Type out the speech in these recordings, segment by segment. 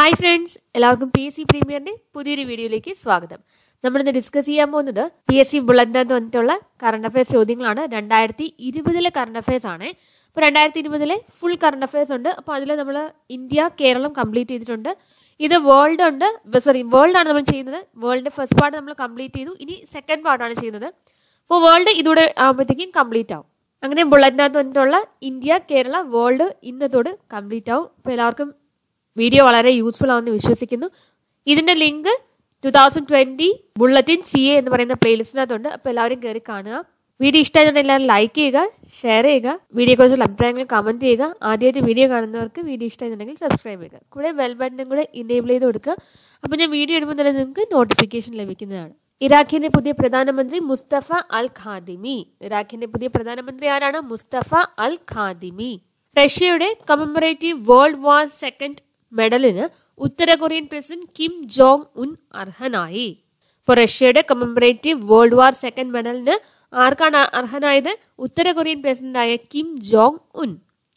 hi friends എല്ലാവർക്കും P S C പ്രീമിയറിന്റെ പുതിയൊരു വീഡിയോയിലേക്ക് സ്വാഗതം നമ്മളിന്ന് ഡിസ്കസ് ചെയ്യാൻ പോകുന്നത് പി എസ് സി ബുള്ളറ്റിനകത്ത് വന്നിട്ടുള്ള കറണ്ട് അഫയേഴ്സ് ചോദ്യങ്ങളാണ് രണ്ടായിരത്തി ഇരുപതിലെ കറണ്ട് അഫയേഴ്സ് ആണ് അപ്പോൾ രണ്ടായിരത്തി ഇരുപതിലെ ഫുൾ കറണ്ട് അഫയേഴ്സ് ഉണ്ട് അപ്പോൾ അതിൽ നമ്മൾ ഇന്ത്യ കേരളം കംപ്ലീറ്റ് ചെയ്തിട്ടുണ്ട് ഇത് വേൾഡ് ഉണ്ട് സോറി വേൾഡ് ആണ് നമ്മൾ ചെയ്യുന്നത് വേൾഡിന്റെ ഫസ്റ്റ് പാർട്ട് നമ്മൾ കംപ്ലീറ്റ് ചെയ്തു ഇനി സെക്കൻഡ് പാർട്ടാണ് ചെയ്യുന്നത് അപ്പോൾ വേൾഡ് ഇതോടെ ആകുമ്പോഴത്തേക്കും കംപ്ലീറ്റ് ആവും അങ്ങനെ ബുള്ളറ്റിനകത്ത് വന്നിട്ടുള്ള ഇന്ത്യ കേരള വേൾഡ് ഇന്നത്തോട് കംപ്ലീറ്റ് ആവും അപ്പോൾ എല്ലാവർക്കും വീഡിയോ വളരെ യൂസ്ഫുൾ ആവുമെന്ന് വിശ്വസിക്കുന്നു ഇതിന്റെ link two thousand twenty bulletin C A എന്ന് പറയുന്ന പ്ലേലിസ്റ്റിനകത്തുണ്ട് അപ്പോൾ എല്ലാവരും കയറി കാണുക വീഡിയോ ഇഷ്ടമായതുകൊണ്ട് എല്ലാവരും ലൈക്ക് ചെയ്യുക ഷെയർ ചെയ്യുക വീഡിയോയെക്കുറിച്ചുള്ള അഭിപ്രായങ്ങൾ കമന്റ് ചെയ്യുക ആദ്യമായിട്ട് വീഡിയോ കാണുന്നവർക്ക് വീഡിയോ ഇഷ്ടമായിട്ടുണ്ടെങ്കിൽ സബ്സ്ക്രൈബ് ചെയ്യുക കൂടെ ബെൽ ബട്ടനും കൂടെ ഇനേബിൾ ചെയ്ത് കൊടുക്കുക അപ്പോൾ ഞാൻ വീഡിയോ ഇടുമ്പോൾ തന്നെ നിങ്ങൾക്ക് നോട്ടിഫിക്കേഷൻ ലഭിക്കുന്നതാണ് ഇറാഖിന്റെ പുതിയ പ്രധാനമന്ത്രി മുസ്തഫ അൽ ഖാദിമി ഇറാഖിന്റെ പുതിയ പ്രധാനമന്ത്രി ആരാണ് മുസ്തഫ അൽ ഖാദിമി റഷ്യയുടെ കമമറേറ്റീവ് വേൾഡ് വാർ സെക്കൻഡ് മെഡലിന് ഉത്തര Korean president Kim Jong Un അർഹനായി ഇപ്പോൾ റഷ്യയുടെ കമമറേറ്റീവ് വേൾഡ് വാർ സെക്കൻഡ് മെഡലിന് ആർക്കാണ് അർഹനായത് ഉത്തര കൊറിയൻ പ്രസിഡന്റായ കിം ജോങ് ഉൻ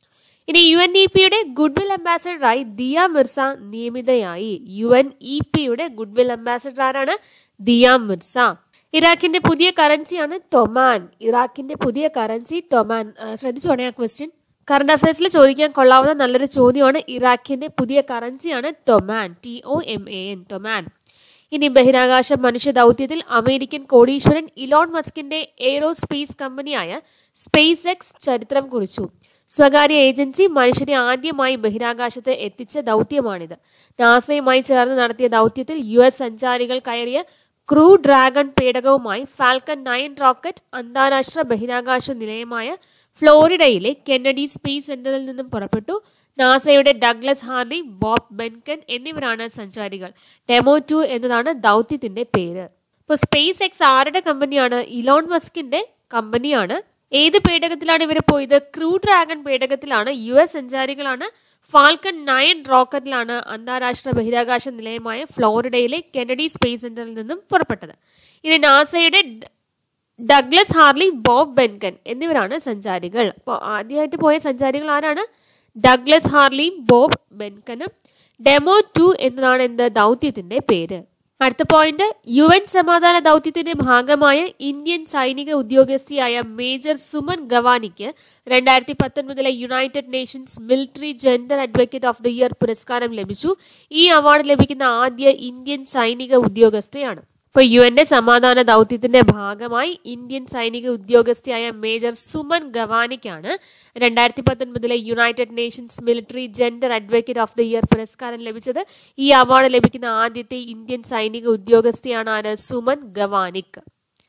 ഇനി യു എൻ ഇ പിയുടെ ഗുഡ്വിൽ അംബാസഡറായി ദിയ മിർസ നിയമിതയായി യു എൻ ഇ പിയുടെ ഗുഡ്വിൽ അംബാസഡർ ആരാണ് ദിയ മിർസ ഇറാഖിന്റെ പുതിയ കറൻസിയാണ് തൊമാൻ ഇറാഖിന്റെ പുതിയ കറൻസി തൊമാൻ ആ, ശ്രദ്ധിച്ചോണേ ആ ക്വസ്റ്റ്യൻ കറണ്ട് അഫയേഴ്സിൽ ചോദിക്കാൻ കൊള്ളാവുന്ന നല്ലൊരു ചോദ്യമാണ് ഇറാഖിന്റെ പുതിയ കറൻസിയാണ് Toman T O M A N Toman ഇനി ബഹിരാകാശ മനുഷ്യ ദൗത്യത്തിൽ അമേരിക്കൻ കോടീശ്വരൻ ഇലോൺ മസ്കിന്റെ എയ്റോസ്പേസ് കമ്പനിയായ സ്പേസ് എക്സ് ചരിത്രം കുറിച്ചു സ്വകാര്യ ഏജൻസി മനുഷ്യരെ ആദ്യമായി ബഹിരാകാശത്ത് എത്തിച്ച ദൗത്യമാണിത് നാസയുമായി ചേർന്ന് നടത്തിയ ദൗത്യത്തിൽ യു എസ് സഞ്ചാരികൾ കയറിയ ക്രൂ ഡ്രാഗൺ പേടകവുമായി ഫാൽക്കൺ നയൻ റോക്കറ്റ് അന്താരാഷ്ട്ര ബഹിരാകാശ നിലയമായ ഫ്ലോറിഡയിലെ കെന്നഡി സ്പേസ് സെന്ററിൽ നിന്നും പുറപ്പെട്ടു നാസയുടെ ഡഗ്ലസ് ഹാർഡി ബോബ് ബെൻകൻ എന്നിവരാണ് സഞ്ചാരികൾ ഡെമോ ടു എന്നതാണ് ദൗത്യത്തിന്റെ പേര് ഇപ്പോൾ സ്പേസ് എക്സ് ആരുടെ കമ്പനിയാണ് ഇലോൺ മസ്കിന്റെ കമ്പനിയാണ് ഏത് പേടകത്തിലാണ് ഇവർ പോയത് ക്രൂ ഡ്രാഗൺ പേടകത്തിലാണ് യു എസ് സഞ്ചാരികളാണ് ഫാൽക്കൺ നയൻ റോക്കറ്റിലാണ് അന്താരാഷ്ട്ര ബഹിരാകാശ നിലയമായ ഫ്ലോറിഡയിലെ കെനഡി സ്പേസ് സെന്ററിൽ നിന്നും പുറപ്പെട്ടത് ഇനി നാസയുടെ ഡ- ഡഗ്ലസ് ഹാർലി ബോബ് ബെൻകൻ എന്നിവരാണ് സഞ്ചാരികൾ അപ്പോൾ ആദ്യമായിട്ട് പോയ സഞ്ചാരികൾ ആരാണ് ഡഗ്ലസ് ഹാർലിയും ബോബ് ബെൻകനും ഡെമോ ടു എന്നതാണ് എന്ത് ദൗത്യത്തിന്റെ പേര് അടുത്ത പോയിന്റ് യു എൻ സമാധാന ദൗത്യത്തിന്റെ ഭാഗമായ ഇന്ത്യൻ സൈനിക ഉദ്യോഗസ്ഥയായ മേജർ സുമൻ ഗവാനിക്ക് രണ്ടായിരത്തി പത്തൊൻപതിലെ United Nations military gender advocate of the year പുരസ്കാരം ലഭിച്ചു ഈ അവാർഡ് ലഭിക്കുന്ന ആദ്യ ഇന്ത്യൻ സൈനിക ഉദ്യോഗസ്ഥയാണ് ഇപ്പോൾ യു എന്റെ സമാധാന ദൗത്യത്തിന്റെ ഭാഗമായി ഇന്ത്യൻ സൈനിക ഉദ്യോഗസ്ഥയായ മേജർ സുമൻ ഗവാനിക്കാണ് രണ്ടായിരത്തി പത്തൊൻപതിലെ United Nations military gender advocate of the year പുരസ്കാരം ലഭിച്ചത് ഈ അവാർഡ് ലഭിക്കുന്ന ആദ്യത്തെ ഇന്ത്യൻ സൈനിക ഉദ്യോഗസ്ഥയാണ് ആര് സുമൻ ഗവാനിക്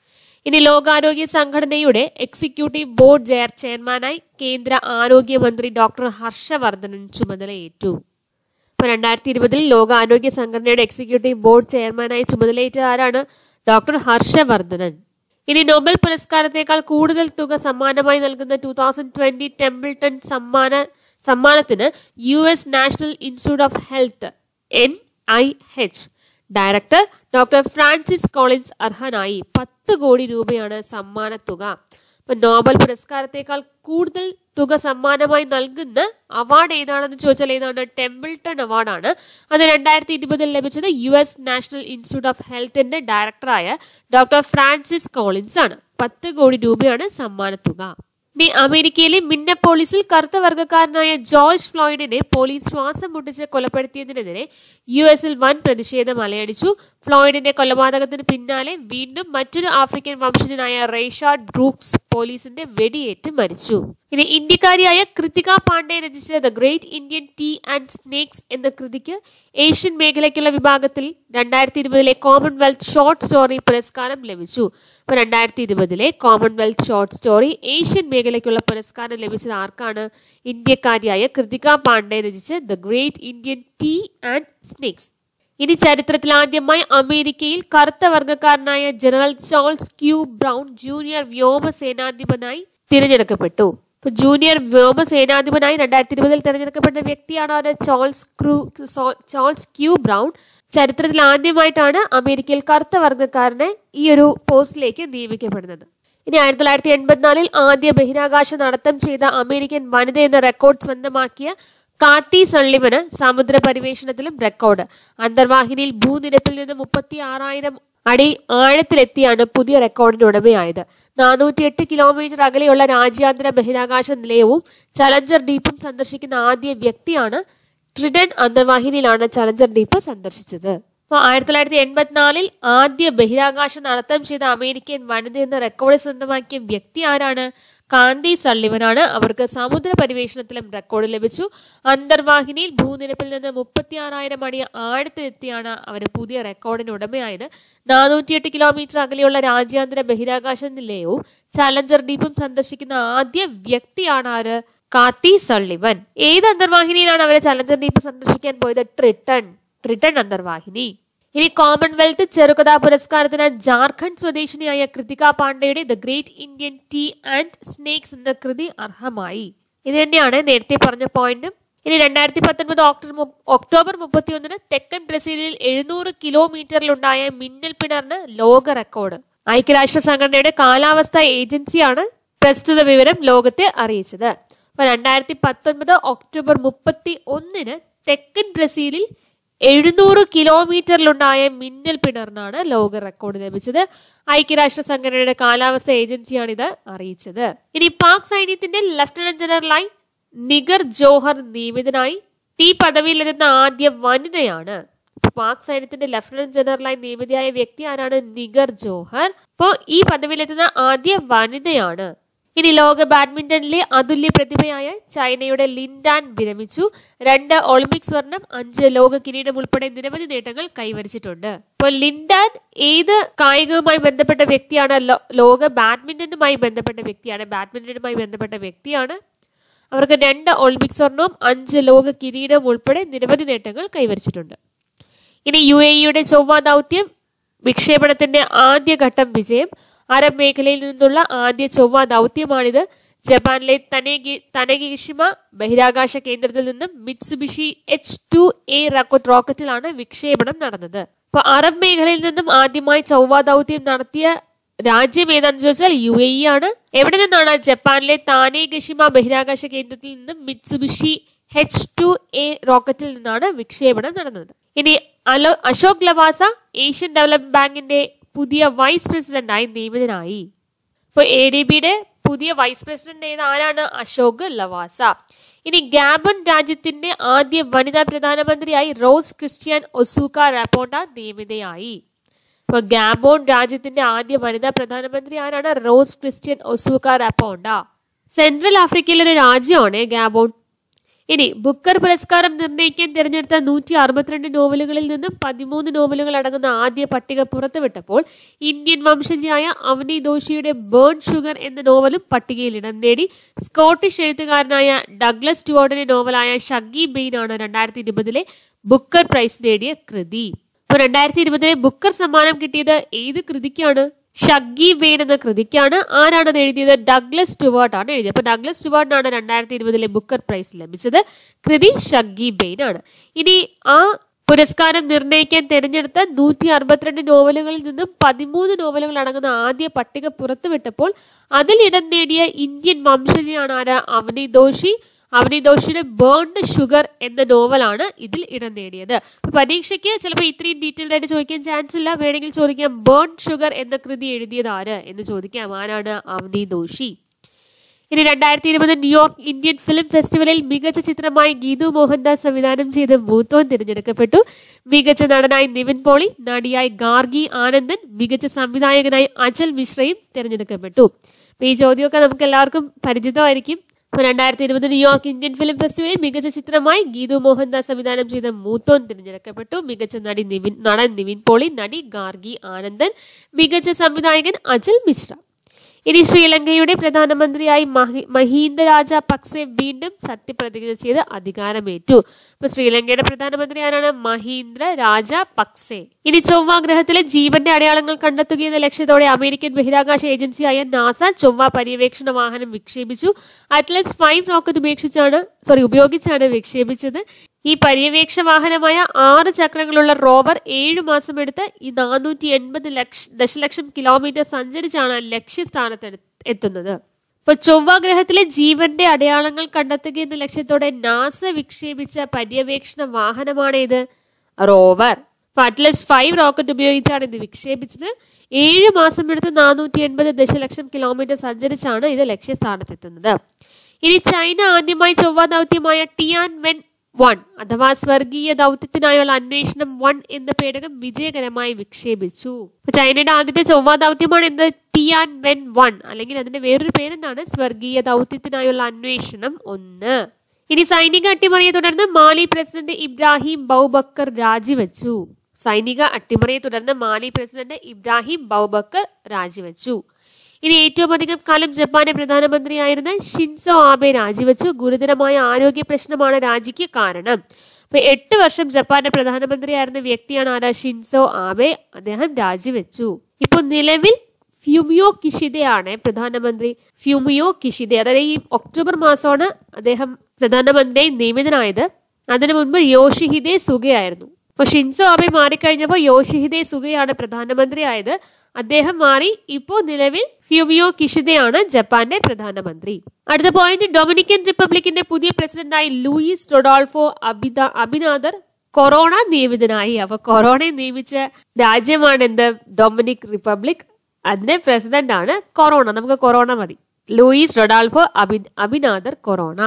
ഇനി ലോകാരോഗ്യ സംഘടനയുടെ എക്സിക്യൂട്ടീവ് ബോർഡ് ചെയർ ചെയർമാനായി കേന്ദ്ര ആരോഗ്യമന്ത്രി ഡോക്ടർ ഹർഷവർദ്ധനൻ ചുമതലയേറ്റു ഇപ്പൊ രണ്ടായിരത്തി ഇരുപതിൽ ലോക ആരോഗ്യ സംഘടനയുടെ എക്സിക്യൂട്ടീവ് ബോർഡ് ചെയർമാനായി ചുമതലയേറ്റ ആരാണ് ഡോക്ടർ ഹർഷവർദ്ധനൻ ഇനി നൊബൽ പുരസ്കാരത്തേക്കാൾ കൂടുതൽ തുക സമ്മാനമായി നൽകുന്ന ടൂ തൗസൻഡ് ട്വന്റി ടെമ്പിൾട്ടൺ സമ്മാന സമ്മാനത്തിന് U S National Institute of Health N I H director doctor Francis Collins അർഹനായി പത്ത് കോടി രൂപയാണ് സമ്മാനത്തുക ഇപ്പൊ നോബൽ പുരസ്കാരത്തേക്കാൾ കൂടുതൽ തുക സമ്മാനമായി നൽകുന്ന അവാർഡ് ഏതാണെന്ന് ചോദിച്ചാൽ ഏതാണ് ടെമ്പിൾട്ടൺ അവാർഡാണ് അത് രണ്ടായിരത്തി ഇരുപതിൽ ലഭിച്ചത് U S National Institute of ഹെൽത്തിന്റെ ഡയറക്ടറായ ഡോക്ടർ ഫ്രാൻസിസ് കോളിൻസ് ആണ് പത്ത് കോടി രൂപയാണ് സമ്മാനത്തുക ഇനി അമേരിക്കയിലെ മിന്നപ്പോളിസിൽ കറുത്ത വർഗ്ഗക്കാരനായ ജോർജ് ഫ്ലോയിഡിനെ പോലീസ് ശ്വാസം മുട്ടിച്ച് കൊലപ്പെടുത്തിയതിനെതിരെ യു എസിൽ വൻ പ്രതിഷേധം അലയടിച്ചു ഫ്ലോയിഡിന്റെ കൊലപാതകത്തിന് പിന്നാലെ വീണ്ടും മറ്റൊരു ആഫ്രിക്കൻ വംശജനായ റേഷാഡ് ബ്രൂക്സ് പോലീസിന്റെ വെടിയേറ്റ് മരിച്ചു ഇനി ഇന്ത്യക്കാരിയായ കൃതിക പാണ്ഡെ രചിച്ച the great Indian tea and snakes എന്ന കൃതിക്ക് ഏഷ്യൻ മേഖലയ്ക്കുള്ള വിഭാഗത്തിൽ രണ്ടായിരത്തി ഇരുപതിലെ കോമൺവെൽത്ത് ഷോർട്ട് സ്റ്റോറി പുരസ്കാരം ലഭിച്ചു അപ്പൊ രണ്ടായിരത്തി ഇരുപതിലെ കോമൺവെൽത്ത് ഷോർട്ട് സ്റ്റോറി ഏഷ്യൻ മേഖലയ്ക്കുള്ള പുരസ്കാരം ലഭിച്ചത് ആർക്കാണ് ഇന്ത്യക്കാരിയായ കൃതിക പാണ്ഡെ രചിച്ച the great Indian tea and snakes ഇനി ചരിത്രത്തിൽ ആദ്യമായി അമേരിക്കയിൽ കറുത്ത വർഗ്ഗക്കാരനായ general Charles Q Brown junior വ്യോമസേനാധിപനായി തിരഞ്ഞെടുക്കപ്പെട്ടു ഇപ്പൊ ജൂനിയർ വ്യോമസേനാധിപനായി രണ്ടായിരത്തി ഇരുപതിൽ തിരഞ്ഞെടുക്കപ്പെട്ട വ്യക്തിയാണ് അത് ചാൾസ് ക്രൂ സോ- ചാൾസ് ക്യൂ ബ്രൗൺ ചരിത്രത്തിൽ ആദ്യമായിട്ടാണ് അമേരിക്കയിൽ കറുത്ത വർഗ്ഗക്കാരനെ ഈ ഒരു പോസ്റ്റിലേക്ക് നിയമിക്കപ്പെടുന്നത് ഇനി ആയിരത്തി തൊള്ളായിരത്തി എൺപത്തിനാലിൽ ആദ്യ ബഹിരാകാശ നടത്തം ചെയ്ത അമേരിക്കൻ വനിത എന്ന റെക്കോർഡ് സ്വന്തമാക്കിയ കാത്തി സള്ളിവന് സമുദ്ര പരിവേഷണത്തിലും റെക്കോർഡ് അന്തർവാഹിനിയിൽ ഭൂനിരപ്പിൽ നിന്ന് മുപ്പത്തി ആറായിരം അടി ആഴത്തിലെത്തിയാണ് പുതിയ റെക്കോർഡിന് ഉടമയായത് നാനൂറ്റിയെട്ട് കിലോമീറ്റർ അകലെയുള്ള രാജ്യാന്തര ബഹിരാകാശ നിലയവും ചലഞ്ചർ ഡീപ്പും സന്ദർശിക്കുന്ന ആദ്യ വ്യക്തിയാണ് ട്രിഡൻ അന്തർവാഹിനിയിലാണ് ചലഞ്ചർ ഡീപ്പ് സന്ദർശിച്ചത് അപ്പോൾ ആയിരത്തി തൊള്ളായിരത്തി എൺപത്തിനാലിൽ ആദ്യ ബഹിരാകാശ നടത്തം ചെയ്ത അമേരിക്കൻ വനിത എന്ന റെക്കോർഡ് സ്വന്തമാക്കിയ വ്യക്തി ആരാണ് കാന്തി സള്ളിവനാണ് അവർക്ക് സമുദ്ര പരിവേഷണത്തിലും റെക്കോർഡ് ലഭിച്ചു അന്തർവാഹിനിയിൽ ഭൂനിരപ്പിൽ നിന്ന് മുപ്പത്തി ആറായിരം അടി ആഴത്തിലെത്തിയാണ് അവർ പുതിയ റെക്കോർഡിന് ഉടമയായത് നാനൂറ്റിയെട്ട് കിലോമീറ്റർ അകലെയുള്ള രാജ്യാന്തര ബഹിരാകാശ നിലയവും ചലഞ്ചർ ഡീപ്പും സന്ദർശിക്കുന്ന ആദ്യ വ്യക്തിയാണ് ആര് കാത്തി സള്ളിവൻ ഏത് അന്തർവാഹിനിയിലാണ് അവരെ ചലഞ്ചർ ഡീപ്പ് സന്ദർശിക്കാൻ പോയത് ട്രിട്ടൺ ട്രിട്ടൺ അന്തർവാഹിനി ഇനി കോമൺവെൽത്ത് ചെറുകഥാ പുരസ്കാരത്തിന് ജാർഖണ്ഡ് സ്വദേശിനിയായ കൃതിക പാണ്ഡെയുടെ the great Indian tea and snakes എന്ന കൃതി അർഹമായി ഇത് തന്നെയാണ് നേരത്തെ പറഞ്ഞ പോയിന്റും ഇനി രണ്ടായിരത്തി പത്തൊൻപത് ഒക്ടോബർ ഒക്ടോബർ മുപ്പത്തിയൊന്നിന് തെക്കൻ ബ്രസീലിൽ എഴുന്നൂറ് കിലോമീറ്ററിലുണ്ടായ മിന്നൽ പിണറിന് ലോക റെക്കോർഡ് ഐക്യരാഷ്ട്ര സംഘടനയുടെ കാലാവസ്ഥാ ഏജൻസിയാണ് പ്രസ്തുത വിവരം ലോകത്തെ അറിയിച്ചത് അപ്പൊ രണ്ടായിരത്തി പത്തൊൻപത് ഒക്ടോബർ മുപ്പത്തി ഒന്നിന് തെക്കൻ ബ്രസീലിൽ എഴുന്നൂറ് കിലോമീറ്ററിലുണ്ടായ മിന്നൽ പിണറിനാണ് ലോക റെക്കോർഡ് ലഭിച്ചത് ഐക്യരാഷ്ട്ര സംഘടനയുടെ കാലാവസ്ഥ ഏജൻസിയാണ് ഇത് അറിയിച്ചത് ഇനി പാക് സൈന്യത്തിന്റെ ലഫ്റ്റനന്റ് ജനറലായി നിഗർ ജോഹർ നിയമിതനായി ഈ പദവിയിലെത്തുന്ന ആദ്യ വനിതയാണ് പാക് സൈന്യത്തിന്റെ ലഫ്റ്റനന്റ് ജനറലായി നിയമിതയായ വ്യക്തി ആരാണ് നിഗർ ജോഹർ അപ്പോൾ ഈ പദവിയിലെത്തുന്ന ആദ്യ വനിതയാണ് ഇനി ലോക ബാഡ്മിന്റണിലെ അതുല്യ പ്രതിഭയായ ചൈനയുടെ ലിൻഡാൻ വിരമിച്ചു രണ്ട് ഒളിമ്പിക് സ്വർണം അഞ്ച് ലോക കിരീടം ഉൾപ്പെടെ നിരവധി നേട്ടങ്ങൾ കൈവരിച്ചിട്ടുണ്ട് ഇപ്പോൾ ലിൻഡാൻ ഏത് കായികവുമായി ബന്ധപ്പെട്ട വ്യക്തിയാണ് ലോ- ലോക ബാഡ്മിന്റണുമായി ബന്ധപ്പെട്ട വ്യക്തിയാണ് ബാഡ്മിന്റണുമായി ബന്ധപ്പെട്ട വ്യക്തിയാണ് അവർക്ക് രണ്ട് ഒളിമ്പിക് സ്വർണവും അഞ്ച് ലോക കിരീടം ഉൾപ്പെടെ നിരവധി നേട്ടങ്ങൾ കൈവരിച്ചിട്ടുണ്ട് ഇനി യു എ ഇയുടെ ചൊവ്വ ദൗത്യം വിക്ഷേപണത്തിന്റെ ആദ്യഘട്ടം വിജയം അറബ് മേഖലയിൽ നിന്നുള്ള ആദ്യ ചൊവ്വ ദൗത്യമാണിത് ജപ്പാനിലെ തനേഗി തനഗിഷിമ ബഹിരാകാശ കേന്ദ്രത്തിൽ നിന്നും Mitsubishi H two A rocket റോക്കറ്റിലാണ് വിക്ഷേപണം നടന്നത് അപ്പൊ അറബ് മേഖലയിൽ നിന്നും ആദ്യമായി ചൊവ്വ ദൗത്യം നടത്തിയ രാജ്യം ഏതാണെന്ന് ചോദിച്ചാൽ യു എ ഇ ആണ് എവിടെ നിന്നാണ് ജപ്പാനിലെ താനേഗഷിമ ബഹിരാകാശ കേന്ദ്രത്തിൽ നിന്നും മിത്സുബിഷി എച്ച് ടു എ റോക്കറ്റിൽ നിന്നാണ് വിക്ഷേപണം നടന്നത് ഇനി അലോ അശോക് ലവാസ ഏഷ്യൻ ഡെവലപ്മെന്റ് ബാങ്കിന്റെ പുതിയ വൈസ് പ്രസിഡന്റായി നിയമിതനായി ഇപ്പോൾ എ ഡി ബിയുടെ പുതിയ വൈസ് പ്രസിഡന്റ് ഏത് ആരാണ് അശോക് ലവാസ ഇനി ഗാബൺ രാജ്യത്തിന്റെ ആദ്യ വനിതാ പ്രധാനമന്ത്രിയായി റോസ് ക്രിസ്ത്യൻ ഒസൂക്ക റാപ്പോണ്ട നിയമിതയായി ഇപ്പൊ ഗാബോൺ രാജ്യത്തിന്റെ ആദ്യ വനിതാ പ്രധാനമന്ത്രി ആരാണ് Rose Christian Ossouka Raponda Central ആഫ്രിക്കയിലെ ഒരു രാജ്യമാണ് ഗാബോൺ ഇനി ബുക്കർ പുരസ്കാരം നിർണ്ണയിക്കാൻ തിരഞ്ഞെടുത്ത നൂറ്റി അറുപത്തിരണ്ട് നോവലുകളിൽ നിന്നും പതിമൂന്ന് നോവലുകൾ അടങ്ങുന്ന ആദ്യ പട്ടിക പുറത്തുവിട്ടപ്പോൾ ഇന്ത്യൻ വംശജയായ അവനി ദോഷിയുടെ ബേൺ ഷുഗർ എന്ന നോവലും പട്ടികയിൽ ഇടം നേടി സ്കോട്ടിഷ് എഴുത്തുകാരനായ ഡഗ്ലസ് സ്റ്റുവാർഡിന്റെ നോവലായ ഷഗ്ഗി ബെയിനാണ് രണ്ടായിരത്തി ഇരുപതിലെ ബുക്കർ പ്രൈസ് നേടിയ കൃതി അപ്പോൾ രണ്ടായിരത്തി ഇരുപതിലെ ബുക്കർ സമ്മാനം കിട്ടിയത് ഏത് കൃതിക്കാണ് ഷഗ്ഗി വെയിൻ എന്ന കൃതിക്കാണ് ആരാണ് അത് എഴുതിയത് ഡഗ്ലസ് സ്റ്റുവാർട്ട് ആണ് എഴുതിയത് അപ്പൊ ഡഗ്ലസ് സ്റ്റുവാർട്ടിനാണ് രണ്ടായിരത്തി ഇരുപതിലെ ബുക്കർ പ്രൈസ് ലഭിച്ചത് കൃതി ഷഗ്ഗി ബെയിൻ ആണ് ഇനി ആ പുരസ്കാരം നിർണ്ണയിക്കാൻ തിരഞ്ഞെടുത്ത നൂറ്റി അറുപത്തിരണ്ട് നോവലുകളിൽ നിന്നും പതിമൂന്ന് നോവലുകൾ അടങ്ങുന്ന ആദ്യ പട്ടിക പുറത്തുവിട്ടപ്പോൾ അതിൽ ഇടം നേടിയ ഇന്ത്യൻ വംശജയാണ് ആരാ അവനി ദോഷി അവനി ദോഷിയുടെ ബേൺഡ് ഷുഗർ എന്ന നോവലാണ് ഇതിൽ ഇടം നേടിയത് അപ്പൊ പരീക്ഷയ്ക്ക് ചിലപ്പോൾ ഇത്രയും ഡീറ്റെയിൽഡ് ആയിട്ട് ചോദിക്കാൻ ചാൻസ് ഇല്ല വേണമെങ്കിൽ ചോദിക്കാം ബേൺ ഷുഗർ എന്ന കൃതി എഴുതിയത് ആര് എന്ന് ചോദിക്കാം ആരാണ് അവനി ദോഷി ഇനി രണ്ടായിരത്തി ഇരുപത് ന്യൂയോർക്ക് ഇന്ത്യൻ ഫിലിം ഫെസ്റ്റിവലിൽ മികച്ച ചിത്രമായി ഗീതു മോഹൻദാസ് സംവിധാനം ചെയ്ത മൂത്തോൻ തിരഞ്ഞെടുക്കപ്പെട്ടു മികച്ച നടനായി നിവിൻ പോളി നടിയായി ഗാർഗി ആനന്ദൻ മികച്ച സംവിധായകനായി അജൽ മിശ്രയും തിരഞ്ഞെടുക്കപ്പെട്ടു അപ്പൊ ഈ ചോദ്യമൊക്കെ നമുക്ക് എല്ലാവർക്കും പരിചിതമായിരിക്കും അപ്പോൾ രണ്ടായിരത്തി ഇരുപത് ന്യൂയോർക്ക് ഇന്ത്യൻ ഫിലിം ഫെസ്റ്റിവലിൽ മികച്ച ചിത്രമായി ഗീതു മോഹൻദാസ് സംവിധാനം ചെയ്ത മൂത്തോൻ തിരഞ്ഞെടുക്കപ്പെട്ടു മികച്ച നടി നിവിൻ നടൻ നിവിൻ പോളി നടി ഗാർഗി ആനന്ദൻ മികച്ച സംവിധായകൻ അജൽ മിശ്ര ഇനി ശ്രീലങ്കയുടെ പ്രധാനമന്ത്രിയായി മഹി മഹീന്ദ രാജ പക്സെ വീണ്ടും സത്യപ്രതിജ്ഞ ചെയ്ത് അധികാരമേറ്റു ഇപ്പൊ ശ്രീലങ്കയുടെ പ്രധാനമന്ത്രി ആരാണ് മഹീന്ദ്ര രാജ പക്സെ ഇനി ചൊവ്വ ഗ്രഹത്തിലെ ജീവന്റെ അടയാളങ്ങൾ കണ്ടെത്തുകയെന്ന ലക്ഷ്യത്തോടെ അമേരിക്കൻ ബഹിരാകാശ ഏജൻസിയായ നാസ ചൊവ്വ പര്യവേക്ഷണ വാഹനം വിക്ഷേപിച്ചു അറ്റ്ലസ് ഫൈവ് റോക്കറ്റ് ഉപേക്ഷിച്ചാണ് സോറി ഉപയോഗിച്ചാണ് വിക്ഷേപിച്ചത് ഈ പര്യവേക്ഷ വാഹനമായ ആറ് ചക്രങ്ങളുള്ള റോവർ ഏഴു മാസം എടുത്ത് ഈ നാനൂറ്റി എൺപത് ലക്ഷ ദശലക്ഷം കിലോമീറ്റർ സഞ്ചരിച്ചാണ് ലക്ഷ്യസ്ഥാനത്ത് എടു- എത്തുന്നത് ഇപ്പൊ ചൊവ്വ ഗ്രഹത്തിലെ ജീവന്റെ അടയാളങ്ങൾ കണ്ടെത്തുക എന്ന ലക്ഷ്യത്തോടെ നാസ വിക്ഷേപിച്ച പര്യവേക്ഷണ വാഹനമാണ് ഇത് റോവർ അപ്പൊ അറ്റ്ലസ് ഫൈവ് റോക്കറ്റ് ഉപയോഗിച്ചാണ് ഇത് വിക്ഷേപിച്ചത് ഏഴ് മാസം എടുത്ത് നാനൂറ്റി എൺപത് ദശലക്ഷം കിലോമീറ്റർ സഞ്ചരിച്ചാണ് ഇത് ലക്ഷ്യസ്ഥാനത്തെത്തുന്നത് ഇനി ചൈന ആദ്യമായി ചൊവ്വ ദൗത്യമായ ടിയാൻ വെൻ വൺ അഥവാ സ്വർഗീയ ദൗത്യത്തിനായുള്ള അന്വേഷണം വൺ എന്ന പേടകം വിജയകരമായി വിക്ഷേപിച്ചു അപ്പൊ ചൈനയുടെ ആദ്യത്തെ ചൊവ്വ ദൗത്യമാണ് എന്ത് ടിയാൻ വെൻ വൺ അല്ലെങ്കിൽ അതിന്റെ വേറൊരു പേരെന്താണ് സ്വർഗീയ ദൗത്യത്തിനായുള്ള അന്വേഷണം ഒന്ന് ഇനി സൈനിക അട്ടിമറിയെ തുടർന്ന് മാലി പ്രസിഡന്റ് ഇബ്രാഹിം ബൗബക്കർ രാജിവെച്ചു സൈനിക അട്ടിമറിയെ തുടർന്ന് മാലി പ്രസിഡന്റ് ഇബ്രാഹിം ബൗബക്കർ രാജിവെച്ചു ഇനി ഏറ്റവും അധികം കാലം ജപ്പാന്റെ പ്രധാനമന്ത്രിയായിരുന്ന ഷിൻസോ ആബെ രാജിവെച്ചു ഗുരുതരമായ ആരോഗ്യ പ്രശ്നമാണ് രാജിക്ക് കാരണം അപ്പൊ എട്ട് വർഷം ജപ്പാന്റെ പ്രധാനമന്ത്രിയായിരുന്ന വ്യക്തിയാണ് ആരാ ഷിൻസോ ആബെ അദ്ദേഹം രാജിവെച്ചു ഇപ്പൊ നിലവിൽ ഫ്യൂമിയോ കിഷിദയാണ് പ്രധാനമന്ത്രി ഫ്യൂമിയോ കിഷിദെ അതായത് ഈ ഒക്ടോബർ മാസമാണ് അദ്ദേഹം പ്രധാനമന്ത്രി നിയമിതനായത് അതിനു മുൻപ് യോഷിഹിദെ സുഗയായിരുന്നു അപ്പൊ ഷിൻസോ ആബെ മാറിക്കഴിഞ്ഞപ്പോൾ യോഷിഹിദെ സുഗയാണ് പ്രധാനമന്ത്രി ആയത് അദ്ദേഹം മാറി ഇപ്പോൾ നിലവിൽ ഫ്യൂമിയോ കിഷിദയാണ് ജപ്പാന്റെ പ്രധാനമന്ത്രി അടുത്ത പോയിന്റ് ഡൊമിനിക്കൻ റിപ്പബ്ലിക്കിന്റെ പുതിയ പ്രസിഡന്റായി ലൂയിസ് റൊഡോൾഫോ അബിദ അബിനാദർ കൊറോണ നിയമിതനായി അപ്പൊ കൊറോണയെ നിയമിച്ച രാജ്യമാണ് എന്ത് ഡൊമിനിക് റിപ്പബ്ലിക് അതിന്റെ പ്രസിഡന്റ് ആണ് കൊറോണ നമുക്ക് കൊറോണ മതി ലൂയിസ് റൊഡാൾഫോ അബിൻ അബിനാദർ കൊറോണ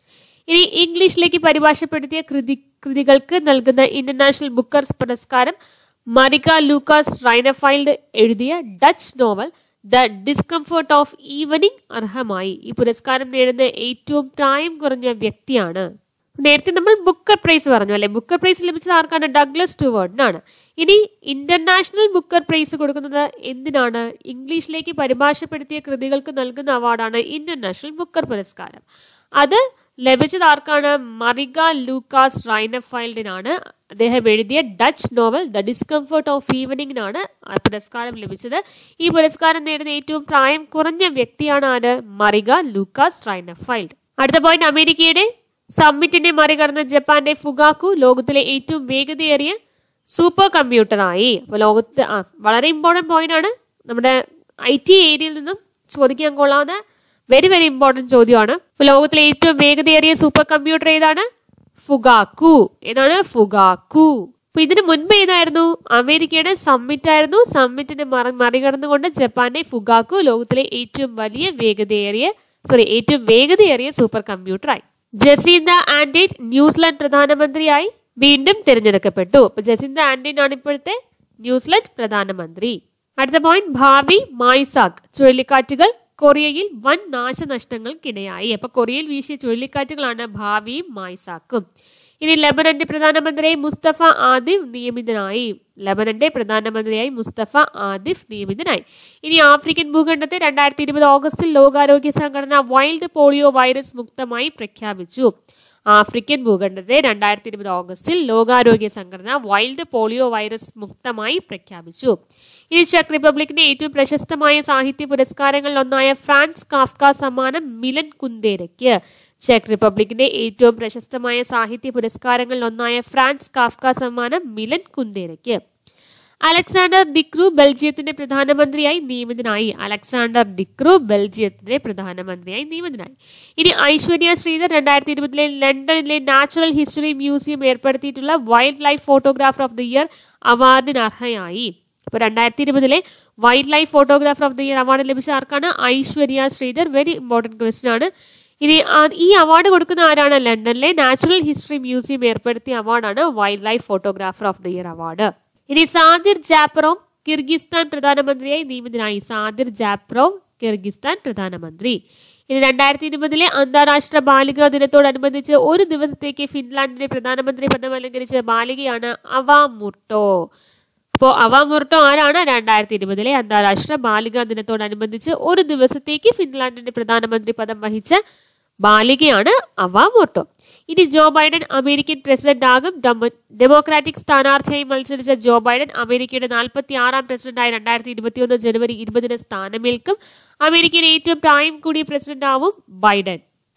ഇനി ഇംഗ്ലീഷിലേക്ക് പരിഭാഷപ്പെടുത്തിയ കൃതി കൃതികൾക്ക് നൽകുന്ന ഇന്റർനാഷണൽ ബുക്കർസ് പുരസ്കാരം മറിക ലൂക്കാസ് റൈനഫൈൽഡ് എഴുതിയ Dutch novel the discomfort of evening അർഹമായി ഈ പുരസ്കാരം നേടുന്ന ഏറ്റവും പ്രായം കുറഞ്ഞ വ്യക്തിയാണ് നേരത്തെ നമ്മൾ ബുക്കർ പ്രൈസ് പറഞ്ഞു അല്ലെ ബുക്കർ പ്രൈസ് ലഭിച്ചത് ആർക്കാണ് ഡഗ്ലസ് ടുവേർഡിനാണ് ഇനി ഇന്റർനാഷണൽ ബുക്കർ പ്രൈസ് കൊടുക്കുന്നത് എന്തിനാണ് ഇംഗ്ലീഷിലേക്ക് പരിഭാഷപ്പെടുത്തിയ കൃതികൾക്ക് നൽകുന്ന അവാർഡാണ് ഇന്റർനാഷണൽ ബുക്കർ പുരസ്കാരം അത് ലഭിച്ചത് ആർക്കാണ് മറിക ലൂക്കാസ് റൈനഫൈൽഡിനാണ് അദ്ദേഹം എഴുതിയ Dutch novel the discomfort of ഈവനിങ്ങിനാണ് ആ പുരസ്കാരം ലഭിച്ചത് ഈ പുരസ്കാരം നേടുന്ന ഏറ്റവും പ്രായം കുറഞ്ഞ വ്യക്തിയാണ് ആര് മറിക ലൂക്കാസ് റൈനഫൈൽഡ് അടുത്ത പോയിന്റ് അമേരിക്കയുടെ സമ്മിറ്റിനെ മറികടന്ന ജപ്പാന്റെ ഫുഗാക്കു ലോകത്തിലെ ഏറ്റവും വേഗതയേറിയ സൂപ്പർ കമ്പ്യൂട്ടറായി അപ്പോൾ ലോകത്ത് ആ വളരെ ഇമ്പോർട്ടൻറ്റ് പോയിന്റ് ആണ് നമ്മുടെ ഐ ടി ഏരിയയിൽ നിന്നും ചോദിക്കാൻ കൊള്ളാവുന്ന വെരി വെരി ഇമ്പോർട്ടൻറ്റ് ചോദ്യമാണ് അപ്പോൾ ലോകത്തിലെ ഏറ്റവും വേഗതയേറിയ സൂപ്പർ കമ്പ്യൂട്ടർ ഏതാണ് ഫുഗാക്കു ഏതാണ് ഫുഗാക്കു അപ്പൊ ഇതിന് മുൻപ് ഏതായിരുന്നു അമേരിക്കയുടെ സമ്മിറ്റ് ആയിരുന്നു സമ്മിറ്റിനെ മറി മറികടന്നുകൊണ്ട് ജപ്പാന്റെ ഫുഗാക്കു ലോകത്തിലെ ഏറ്റവും വലിയ വേഗതയേറിയ സോറി ഏറ്റവും വേഗതയേറിയ സൂപ്പർ കമ്പ്യൂട്ടറായി ജസീന്ത ആൻഡേറ്റ് ന്യൂസിലാൻഡ് പ്രധാനമന്ത്രിയായി വീണ്ടും തിരഞ്ഞെടുക്കപ്പെട്ടു അപ്പൊ ജസീന്ത ആൻഡേറ്റ് ആണ് ഇപ്പോഴത്തെ ന്യൂസിലാൻഡ് പ്രധാനമന്ത്രി അടുത്ത പോയിന്റ് ഭാവി മായ്സാക് ചുഴലിക്കാറ്റുകൾ കൊറിയയിൽ വൻ നാശനഷ്ടങ്ങൾക്കിടയായി അപ്പൊ കൊറിയയിൽ വീശിയ ചുഴലിക്കാറ്റുകളാണ് ഭാവിയും മായ്സാക്കും ഇനി ലബനന്റെ പ്രധാനമന്ത്രിയായി മുസ്തഫ ആദിഫ് നിയമിതനായി ലബനന്റെ പ്രധാനമന്ത്രിയായി മുസ്തഫ ആദിഫ് നിയമിതനായി ഇനി ആഫ്രിക്കൻ ഭൂഖണ്ഡത്തെ രണ്ടായിരത്തി ഇരുപത് ഓഗസ്റ്റിൽ ലോകാരോഗ്യ സംഘടന വൈൽഡ് പോളിയോ വൈറസ് മുക്തമായി പ്രഖ്യാപിച്ചു ആഫ്രിക്കൻ ഭൂഖണ്ഡത്തെ രണ്ടായിരത്തി ഇരുപത് ഓഗസ്റ്റിൽ ലോകാരോഗ്യ സംഘടന വൈൽഡ് പോളിയോ വൈറസ് മുക്തമായി പ്രഖ്യാപിച്ചു ഇനി ചെക്ക് റിപ്പബ്ലിക്കിന്റെ ഏറ്റവും പ്രശസ്തമായ സാഹിത്യ പുരസ്കാരങ്ങളിൽ ഒന്നായ ഫ്രാൻസ് കാഫ്ക സമ്മാനം മിലൻ കുന്തേരയ്ക്ക് ചെക്ക് റിപ്പബ്ലിക്കിന്റെ ഏറ്റവും പ്രശസ്തമായ സാഹിത്യ പുരസ്കാരങ്ങളിൽ ഒന്നായ ഫ്രാൻസ് കാഫ്ക സമ്മാനം മിലൻ കുന്തേരയ്ക്ക് അലക്സാണ്ടർ ഡിക്രു ബെൽജിയത്തിന്റെ പ്രധാനമന്ത്രിയായി നിയമിതനായി അലക്സാണ്ടർ ഡിക്രു ബെൽജിയത്തിന്റെ പ്രധാനമന്ത്രിയായി നിയമിതനായി ഇനി ഐശ്വര്യ ശ്രീധർ രണ്ടായിരത്തി ഇരുപതിലെ ലണ്ടനിലെ നാച്ചുറൽ ഹിസ്റ്ററി മ്യൂസിയം ഏർപ്പെടുത്തിയിട്ടുള്ള wildlife photographer of the year അവാർഡിന് അർഹയായി ഇപ്പൊ രണ്ടായിരത്തി ഇരുപതിലെ wildlife photographer of the year award ലഭിച്ച ആർക്കാണ് Aishwarya Sridhar very important question ആണ് ഇനി ആ- ഈ അവാർഡ് കൊടുക്കുന്ന ആരാണ് ലണ്ടനിലെ നാച്ചുറൽ ഹിസ്റ്ററി മ്യൂസിയം ഏർപ്പെടുത്തിയ അവാർഡാണ് wildlife photographer of the year award ഇനി സാദിർ ജാപ്പറോവ് കിർഗിസ്ഥാൻ പ്രധാനമന്ത്രിയായി നിയമിതനായി സാദിർ ജാപ്പറോവ് കിർഗിസ്ഥാൻ പ്രധാനമന്ത്രി ഇനി രണ്ടായിരത്തി ഇരുപതിലെ അന്താരാഷ്ട്ര ബാലികാ ദിനത്തോടനുബന്ധിച്ച് ഒരു ദിവസത്തേക്ക് ഫിൻലാൻഡിന്റെ പ്രധാനമന്ത്രി പദം അലങ്കരിച്ച ബാലികയാണ് അവ മുർട്ടോ അപ്പോൾ അവ മുർട്ടോ ആരാണ് രണ്ടായിരത്തി ഇരുപതിലെ അന്താരാഷ്ട്ര ബാലികാ ദിനത്തോടനുബന്ധിച്ച് ഒരു ദിവസത്തേക്ക് ഫിൻലാൻഡിന്റെ പ്രധാനമന്ത്രി പദം വഹിച്ച ബാലികയാണ് അവ മോട്ടോ ഇനി ജോ ബൈഡൻ അമേരിക്കൻ പ്രസിഡന്റ് ആകും ഡെമോ- ഡെമോക്രാറ്റിക് സ്ഥാനാർത്ഥിയായി മത്സരിച്ച ജോ ബൈഡൻ അമേരിക്കയുടെ നാൽപ്പത്തി ആറാം പ്രസിഡന്റായി രണ്ടായിരത്തി ഇരുപത്തിയൊന്ന് ജനുവരി ഇരുപതിന് സ്ഥാനമേൽക്കും അമേരിക്കയുടെ ഏറ്റവും പ്രായം കൂടിയ പ്രസിഡന്റ് ആവും ബൈഡൻ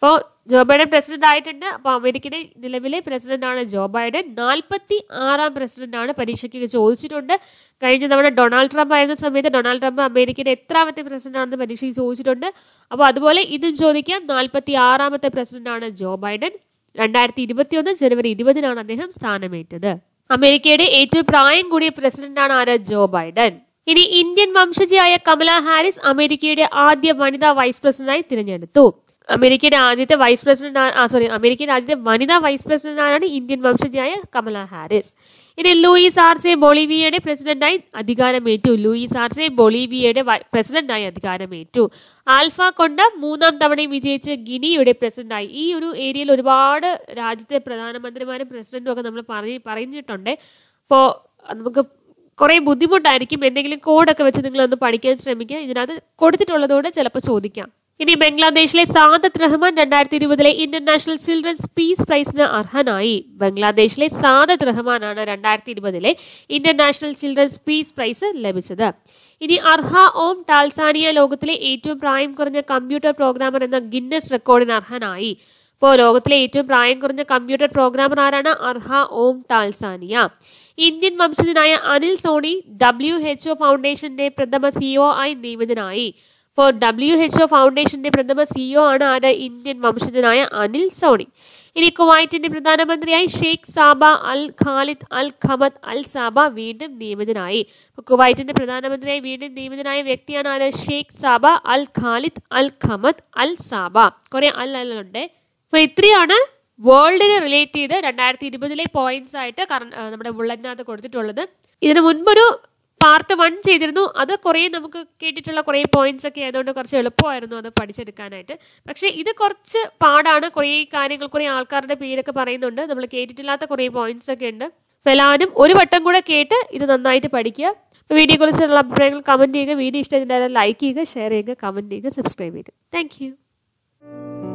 അപ്പോൾ ജോ ബൈഡൻ പ്രസിഡന്റ് ആയിട്ടുണ്ട് അപ്പോൾ അമേരിക്കയുടെ നിലവിലെ പ്രസിഡന്റ് ആണ് ജോ ബൈഡൻ നാൽപ്പത്തി ആറാം പ്രസിഡന്റ് ആണ് പരീക്ഷയ്ക്ക് ചോദിച്ചിട്ടുണ്ട് കഴിഞ്ഞ തവണ ഡൊണാൾഡ് ട്രംപ് ആയിരുന്ന സമയത്ത് ഡൊണാൾഡ് ട്രംപ് അമേരിക്കയുടെ എത്രാമത്തെ പ്രസിഡന്റ് ആണെന്ന് പരീക്ഷയ്ക്ക് ചോദിച്ചിട്ടുണ്ട് അപ്പോൾ അതുപോലെ ഇതും ചോദിക്കാം നാൽപ്പത്തി ആറാമത്തെ പ്രസിഡന്റ് ആണ് ജോ ബൈഡൻ രണ്ടായിരത്തി ഇരുപത്തിയൊന്ന് ജനുവരി ഇരുപതിനാണ് അദ്ദേഹം സ്ഥാനമേറ്റത് അമേരിക്കയുടെ ഏറ്റവും പ്രായം കൂടിയ പ്രസിഡന്റാണ് ആര് ജോ ബൈഡൻ ഇനി ഇന്ത്യൻ വംശജയായ കമല ഹാരിസ് അമേരിക്കയുടെ ആദ്യ വനിതാ വൈസ് പ്രസിഡന്റായി തിരഞ്ഞെടുത്തു അമേരിക്കയുടെ ആദ്യത്തെ വൈസ് പ്രസിഡന്റ് ആ സോറി അമേരിക്കയുടെ ആദ്യത്തെ വനിതാ വൈസ് പ്രസിഡന്റ് ആണ് ഇന്ത്യൻ വംശജയായ കമല ഹാരിസ് ഇനി ലൂയിസ് ആർസെ ബൊളീവിയയുടെ പ്രസിഡന്റായി അധികാരമേറ്റു ലൂയിസ് ആർസെ ബൊളീവിയയുടെ വൈ- പ്രസിഡന്റായി അധികാരമേറ്റു ആൽഫ കൊണ്ട മൂന്നാം തവണയും വിജയിച്ച് ഗിനിയുടെ പ്രസിഡന്റായി ഈ ഒരു ഏരിയയിൽ ഒരുപാട് രാജ്യത്തെ പ്രധാനമന്ത്രിമാരും പ്രസിഡന്റും ഒക്കെ നമ്മൾ പറഞ്ഞ് പറഞ്ഞിട്ടുണ്ട് അപ്പോൾ നമുക്ക് കുറെ ബുദ്ധിമുട്ടായിരിക്കും എന്തെങ്കിലും കോഡൊക്കെ വെച്ച് നിങ്ങൾ ഒന്ന് പഠിക്കാൻ ശ്രമിക്കുക ഇതിനകത്ത് കൊടുത്തിട്ടുള്ളതുകൊണ്ട് ചിലപ്പോൾ ചോദിക്കാം ഇനി ബംഗ്ലാദേശിലെ സാദത്ത് റഹ്മാൻ രണ്ടായിരത്തി ഇരുപതിലെ ഇന്റർനാഷണൽ ചിൽഡ്രൻസ് പീസ് പ്രൈസിന് അർഹനായി ബംഗ്ലാദേശിലെ സാദത്ത് റഹ്മാനാണ് രണ്ടായിരത്തി ഇരുപതിലെ ഇന്റർനാഷണൽ ചിൽഡ്രൻസ് പീസ് പ്രൈസ് ലഭിച്ചത് ഇനി അർഹ ഓം ടാൽസാനിയ ലോകത്തിലെ ഏറ്റവും പ്രായം കുറഞ്ഞ കമ്പ്യൂട്ടർ പ്രോഗ്രാമർ എന്ന ഗിന്നസ് റെക്കോർഡിന് അർഹനായി ഇപ്പോൾ ലോകത്തിലെ ഏറ്റവും പ്രായം കുറഞ്ഞ കമ്പ്യൂട്ടർ പ്രോഗ്രാമർ ആരാണ് അർഹ ഓം ടാൽസാനിയ ഇന്ത്യൻ വംശജനായ Anil Soni W H O ഫൗണ്ടേഷന്റെ പ്രഥമ സിഇഒ ആയി നിയമിതനായി ഇപ്പോൾ ഡബ്ല്യു എച്ച് ഒ ഫൗണ്ടേഷന്റെ പ്രഥമ സിഇഒ ആണ് ആര് ഇന്ത്യൻ വംശജനായ അനിൽ സോണി ഇനി കുവൈറ്റിന്റെ പ്രധാനമന്ത്രിയായി ഷെയ്ഖ് സാബ അൽ ഖാലിദ് അൽ ഖമദ് അൽ സാബ വീണ്ടും നിയമിതനായി ഇപ്പോൾ കുവൈറ്റിന്റെ പ്രധാനമന്ത്രിയായി വീണ്ടും നിയമിതനായ വ്യക്തിയാണ് ആര് ഷെയ്ഖ് സാബ അൽ ഖാലിദ് അൽ ഖമദ് അൽ സാബ കുറെ അൽ അൽ ഉണ്ട് അപ്പൊ ഇത്രയാണ് വേൾഡിനെ റിലേറ്റ് ചെയ്ത് രണ്ടായിരത്തി ഇരുപതിലെ പോയിന്റ്സ് ആയിട്ട് കറ- ആ, നമ്മുടെ ബുള്ളറ്റിനകത്ത് കൊടുത്തിട്ടുള്ളത് ഇതിന് മുൻപൊരു പാർട്ട് വൺ ചെയ്തിരുന്നു അത് കുറേ നമുക്ക് കേട്ടിട്ടുള്ള കുറേ പോയിന്റ്സ് ഒക്കെ ആയതുകൊണ്ട് കുറച്ച് എളുപ്പമായിരുന്നു അത് പഠിച്ചെടുക്കാനായിട്ട് പക്ഷേ ഇത് കുറച്ച് പാടാണ് കുറേ കാര്യങ്ങൾ കുറേ ആൾക്കാരുടെ പേരൊക്കെ പറയുന്നുണ്ട് നമ്മൾ കേട്ടിട്ടില്ലാത്ത കുറേ പോയിന്റ്സ് ഒക്കെ ഉണ്ട് അപ്പോൾ എല്ലാവരും ഒരു വട്ടം കൂടെ കേട്ട് ഇത് നന്നായിട്ട് പഠിക്കുക അപ്പോൾ വീഡിയോ കുറിച്ചുള്ള അഭിപ്രായങ്ങൾ കമൻറ്റ് ചെയ്യുക വീഡിയോ ഇഷ്ടമായിട്ടുണ്ടായാലും ലൈക്ക് ചെയ്യുക ഷെയർ ചെയ്യുക കമൻറ്റ് ചെയ്യുക സബ്സ്ക്രൈബ് ചെയ്യുക താങ്ക്